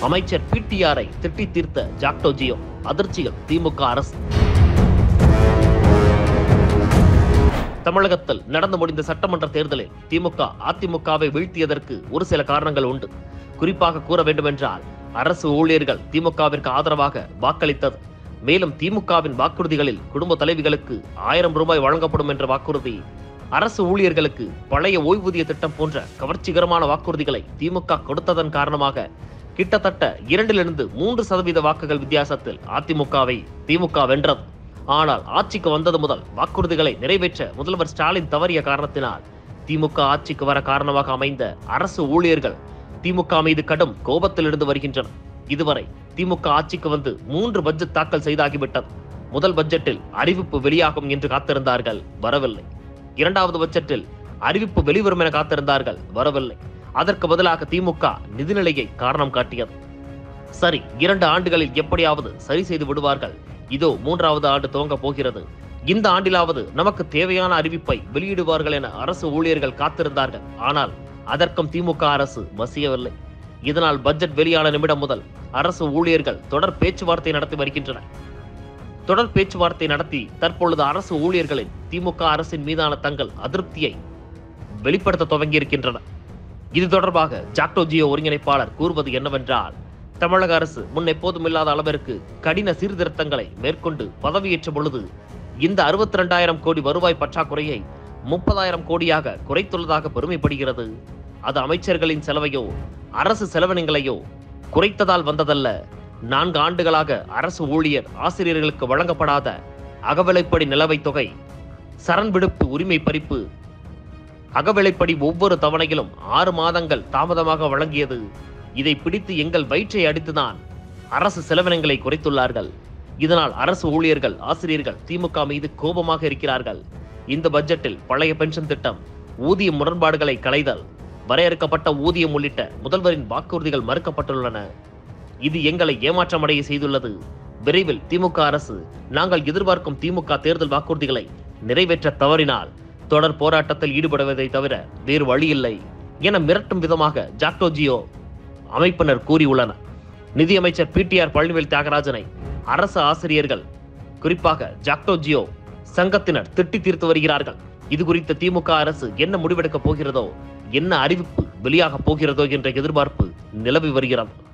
அமைச்சர் பிடிஆரை திட்டி தீர்த்த ஜாக்டோ ஜியோ அதிர்ச்சியில் திமுக அரசு தமிழகத்தில் நடந்து முடிந்த சட்டமன்ற தேர்தலில் திமுக அதிமுகவை வீழ்த்தியதற்கு ஒரு சில காரணங்கள் உண்டு குறிப்பாக கூற வேண்டுமென்றால் அரசு ஊழியர்கள் திமுகவிற்கு ஆதரவாக வாக்களித்தது மேலும் திமுகவின் வாக்குறுதிகளில் குடும்ப தலைவிகளுக்கு ஆயிரம் ரூபாய் வழங்கப்படும் என்ற வாக்குறுதி அரசு ஊழியர்களுக்கு பழைய ஓய்வூதிய திட்டம் போன்ற கவர்ச்சிகரமான வாக்குறுதிகளை திமுக கொடுத்ததன் காரணமாக கிட்டத்தட்ட இரண்டிலிருந்து மூன்று சதவீத வாக்குகள் வித்தியாசத்தில் அதிமுகவை திமுக வென்றது ஆனால் ஆட்சிக்கு வந்தது முதல் வாக்குறுதிகளை நிறைவேற்ற முதல்வர் ஸ்டாலின் தவறிய காரணத்தினால் திமுக ஆட்சிக்கு வர காரணமாக அமைந்த அரசு ஊழியர்கள் திமுக மீது கடும் கோபத்தில் இருந்து வருகின்றனர் இதுவரை திமுக ஆட்சிக்கு வந்து மூன்று பட்ஜெட் தாக்கல் செய்தாகிவிட்டது முதல் பட்ஜெட்டில் அறிவிப்பு வெளியாகும் என்று காத்திருந்தார்கள் வரவில்லை இரண்டாவது பட்ஜெட்டில் அறிவிப்பு வெளிவரும் என காத்திருந்தார்கள் வரவில்லை அதற்கு பதிலாக திமுக நிதிநிலையை காரணம் காட்டியது சரி இரண்டு ஆண்டுகளில் எப்படியாவது சரி செய்து விடுவார்கள் இதோ மூன்றாவது ஆண்டு துவங்க போகிறது இந்த ஆண்டிலாவது நமக்கு தேவையான அறிவிப்பை வெளியிடுவார்கள் என அரசு ஊழியர்கள் காத்திருந்தார்கள் ஆனால் அதற்கும் திமுக அரசு மசியவில்லை இதனால் பட்ஜெட் வெளியான நிமிடம் முதல் அரசு ஊழியர்கள் தொடர் பேச்சுவார்த்தை நடத்தி வருகின்றனர் தொடர் பேச்சுவார்த்தை நடத்தி தற்பொழுது அரசு ஊழியர்களின் திமுக அரசின் மீதான தங்கள் அதிருப்தியை வெளிப்படுத்த துவங்கியிருக்கின்றனர் இது தொடர்பாக ஜாக்டோ ஜியோ ஒருங்கிணைப்பாளர் கூறுவது என்னவென்றால் தமிழக அரசு முன் எப்போதும் இல்லாத அளவிற்கு கடின சீர்திருத்தங்களை மேற்கொண்டு பதவியேற்ற பொழுது இந்த அறுபத்தி ரெண்டாயிரம் கோடி வருவாய் பற்றாக்குறையை முப்பதாயிரம் கோடியாக குறைத்துள்ளதாக பெருமைப்படுகிறது அது அமைச்சர்களின் செலவையோ அரசு செலவினங்களையோ குறைத்ததால் வந்ததல்ல நான்கு ஆண்டுகளாக அரசு ஊழியர் ஆசிரியர்களுக்கு வழங்கப்படாத அகவிலைப்படி நிலவைத் தொகை சரண் விடுப்பு உரிமை பறிப்பு அகவிலைப்படி ஒவ்வொரு தவணையிலும் ஆறு மாதங்கள் தாமதமாக வழங்கியது இதை பிடித்து எங்கள் வயிற்றை அடித்துதான் அரசு செலவினங்களை குறைத்துள்ளார்கள் இதனால் அரசு ஊழியர்கள் ஆசிரியர்கள் திமுக மீது கோபமாக இருக்கிறார்கள் இந்த பட்ஜெட்டில் பழைய பென்ஷன் திட்டம் ஊதிய முரண்பாடுகளை களைதல் வரையறுக்கப்பட்ட ஊதியம் உள்ளிட்ட முதல்வரின் வாக்குறுதிகள் மறுக்கப்பட்டுள்ளன இது எங்களை ஏமாற்றமடைய செய்துள்ளது விரைவில் திமுக அரசு நாங்கள் எதிர்பார்க்கும் திமுக தேர்தல் வாக்குறுதிகளை நிறைவேற்ற தவறினால் தொடர் போராட்டத்தில் ஈடுபடுவதை தவிர வேறு வழியில்லை என மிரட்டும் விதமாக ஜாக்டோ ஜியோ அமைப்பினர் கூறியுள்ளனர் நிதியமைச்சர் பிடிஆர் பழனிவேல் தியாகராஜனை அரசு ஆசிரியர்கள் குறிப்பாக ஜாக்டோ ஜியோ சங்கத்தினர் திட்டி தீர்த்து வருகிறார்கள் இது குறித்து திமுக அரசு என்ன முடிவெடுக்கப் போகிறதோ என்ன அறிவிப்பு வெளியாக போகிறதோ என்ற எதிர்பார்ப்பு நிலவி வருகிறது